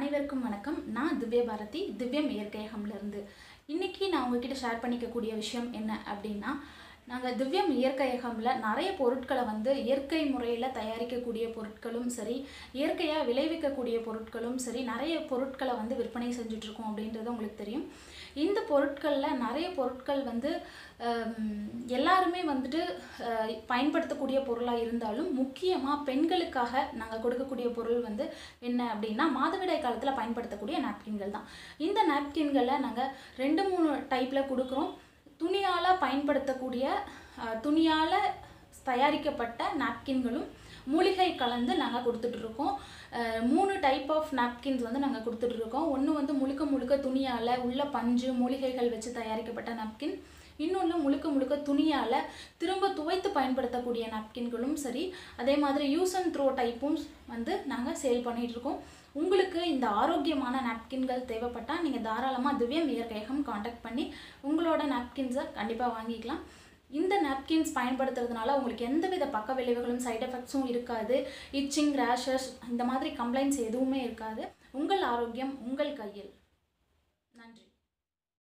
அனைவருக்கும் வணக்கம் நான் திவ்ய பாரதி திவ்யம் இயற்கையகம்லேருந்து இன்றைக்கி நான் உங்ககிட்ட ஷேர் பண்ணிக்கக்கூடிய விஷயம் என்ன அப்படின்னா நாங்கள் திவ்யம் இயற்கையகமில் நிறைய பொருட்களை வந்து இயற்கை முறையில் தயாரிக்கக்கூடிய பொருட்களும் சரி இயற்கையாக விளைவிக்கக்கூடிய பொருட்களும் சரி நிறைய பொருட்களை வந்து விற்பனை செஞ்சுட்ருக்கோம் அப்படின்றது உங்களுக்கு தெரியும் இந்த பொருட்களில் நிறைய பொருட்கள் வந்து ஹம், எல்லாருமே வந்துட்டு அஹ், பயன்படுத்தக்கூடிய பொருளாக இருந்தாலும் முக்கியமாக பெண்களுக்காக நாங்கள் கொடுக்கக்கூடிய பொருள் வந்து என்ன அப்படின்னா மாதவிடாய் காலத்தில் பயன்படுத்தக்கூடிய நாப்கின்கள் தான் இந்த நாப்கின்களை நாங்கள் ரெண்டு மூணு டைப்பில் கொடுக்குறோம் துணியால் பயன்படுத்தக்கூடிய அஹ், துணியால் தயாரிக்கப்பட்ட நாப்கின்களும் மூலிகை கலந்து நாங்கள் கொடுத்துட்ருக்கோம் மூணு டைப் ஆஃப் நாப்கின்ஸ் வந்து நாங்கள் கொடுத்துட்ருக்கோம் ஒன்று வந்து முழுக்க முழுக்க துணியால் உள்ள பஞ்சு மூலிகைகள் வச்சு தயாரிக்கப்பட்ட நாப்கின் இன்னொன்று முழுக்க முழுக்க துணியால் திரும்ப துவைத்து பயன்படுத்தக்கூடிய நாப்கின்களும் சரி அதே மாதிரி யூஸ் அண்ட் த்ரோ டைப்பும் வந்து நாங்கள் சேல் பண்ணிகிட்ருக்கோம் உங்களுக்கு இந்த ஆரோக்கியமான நாப்கின்கள் தேவைப்பட்டால் நீங்கள் தாராளமாக திவ்யம் இயற்கையகம் காண்டாக்ட் பண்ணி உங்களோட நாப்கின்ஸை கண்டிப்பாக வாங்கிக்கலாம் இந்த நாப்கின்ஸ் பயன்படுத்துறதுனால உங்களுக்கு எந்தவித பக்க விளைவுகளும் சைடு எஃபெக்ட்ஸும் இருக்காது இச்சிங் ரேஷஸ் இந்த மாதிரி கம்ப்ளைண்ட்ஸ் எதுவுமே இருக்காது உங்கள் ஆரோக்கியம் உங்கள் கையில் நன்றி